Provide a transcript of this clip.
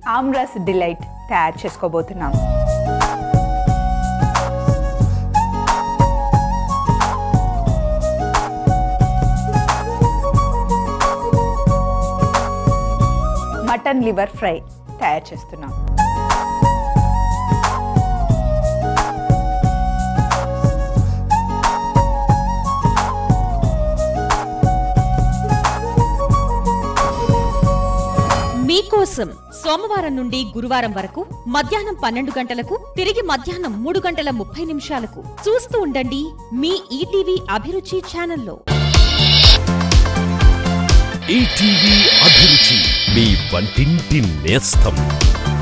ఆమ్రస్ delight తయారు చేసుకోబోతున్నాం mutton liver fry తయారు చేస్తున్నాం మీకోసం సోమవారం నుండి గురువారం వరకు మధ్యాహ్నం పన్నెండు గంటలకు తిరిగి మధ్యాహ్నం మూడు గంటల ముప్పై నిమిషాలకు చూస్తూ ఉండండి మీ ఈటీవీ అభిరుచి ఛానల్లో ఈటీవీ అభిరుచి మీ వంటింటి నేస్తం